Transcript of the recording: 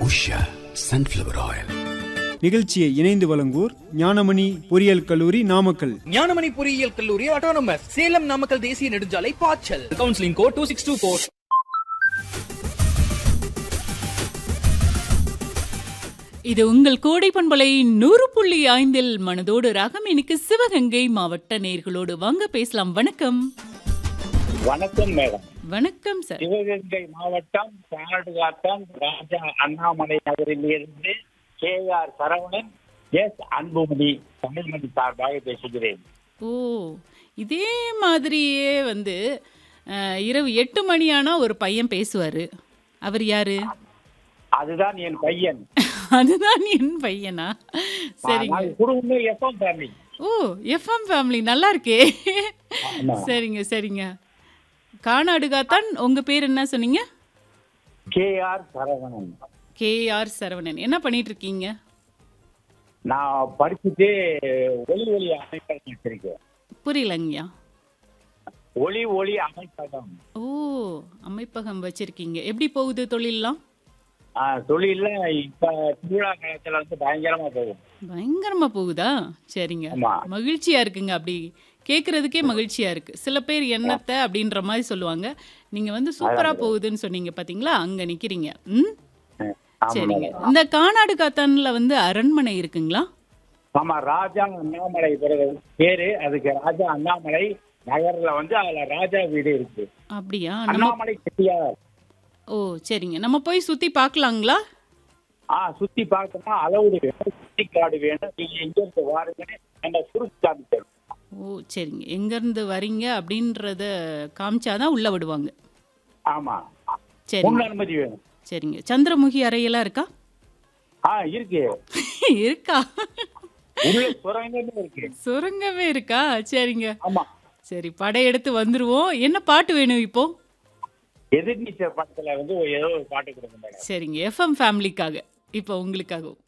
Usha sunflower oil நிகழ்ச்சியை இணைந்து வழங்குவோர் ஞானமணி பொறியியல் கல்லூரி நாமக்கல் ஞானமணி பொறியியல் கல்லூரி ஆட்டோனமஸ் சேலம் நாமக்கல் தேசிய நெடுஞ்சாலை பாய்ச்சல் counselling code two six two four இது உங்கள் கோடை பண்பலை நூறு புள்ளி ஐந்தில் மனதோடு ராகம் இன்னைக்கு சிவகங்கை மாவட்ட நேர்களோடு வாங்க பேசலாம் வணக்கம் வணக்கம் மேடம் வணக்கம் சார் சிவகங்கை மாவட்டம் காடுகாத்தான் ராஜா அண்ணாமலை நகரில் இருந்து K R Saravanan S Anbumani Tamilmani சார்பாக பேசுகிறேன் ஓ இதே மாதிரியே வந்து அஹ், இரவு எட்டு மணி ஆனா ஒரு பையன் பேசுவாரு அவர் யாரு அதுதான் என் பையன் அதுதான் என் பையனா சரிங்க நாங்க குடும்பமே எஃப்எம் ஃபேமிலி ஓ எஃப்எம் ஃபேமிலி நல்லா இருக்கே ஆமா. சரிங்க சரிங்க கானாடுகாத்தான் உங்க பேர் என்ன சொன்னீங்க K R Saravanan K R Saravanan என்ன பண்ணிட்டு இருக்கீங்க நான் படிச்சுட்டு ஒளி ஒளி அமைப்பகம் வச்சிருக்கேன் புரியலங்கய்யா ஒளி ஒளி அமைப்பகம் ஓ அமைப்பகம் வச்சிருக்கீங்க எப்படி போகுது தொழிலெல்லாம் ஆ, தொழில்ல இப்ப திருவிழா காலத்துல வந்து பயங்கரமா போகும் பயங்கரமா போகுதா சரிங்க ஆமா. மகிழ்ச்சியா இருக்குங்க அப்படி கேட்கறதுக்கே மகிழ்ச்சியா இருக்கு சில பேர் என்னத்த அப்படின்ற மாதிரி சொல்லுவாங்க நீங்க வந்து சூப்பரா போகுதுன்னு சொன்னீங்க பாத்தீங்களா அங்க நிக்கிறீங்க ம் ஆமா சரிங்க மேடம். இந்த கானாடு காத்தான்ல வந்து அரண்மனை இருக்குங்களா ஆமா ராஜா அண்ணாமலை பிறகு பேரு அதுக்கு ராஜா அண்ணாமலை நகர்ல வந்து அதுல ராஜா வீடு இருக்கு அப்படியா நம்ம அண்ணாமலை செட்டியார் ஓ சரிங்க நம்ம போய் சுத்தி பார்க்கலாங்களா ஆ சுத்தி பார்க்கணும் அளவுடு வேணும் சுத்தி காடு வேணும் நீங்க எங்க இருந்து வாருங்கன்னு என்ன சுருக்கி காமிக்கணும் ஓ சரிங்க எங்க இருந்து வரீங்க அப்படின்றத காமிச்சாதான் உள்ள விடுவாங்க ஆமா சரிங்க முன் அனுமதி வேணும் சரிங்க சந்திரமுகி அறையெல்லாம் இருக்கா ஆ இருக்கு இருக்கா உள்ள சுரங்கமே இருக்கு சுரங்கமே இருக்கா சரிங்க ஆமா சரி படையெடுத்து வந்துருவோம் என்ன பாட்டு வேணும் இப்போ எதிர்நீச்சல் படத்துல வந்து ஏதோ ஒரு பாட்டு கொடுங்க மேடம் சரிங்க எஃப்எம் ஃபேமிலிக்காக இப்போ உங்களுக்காகவும்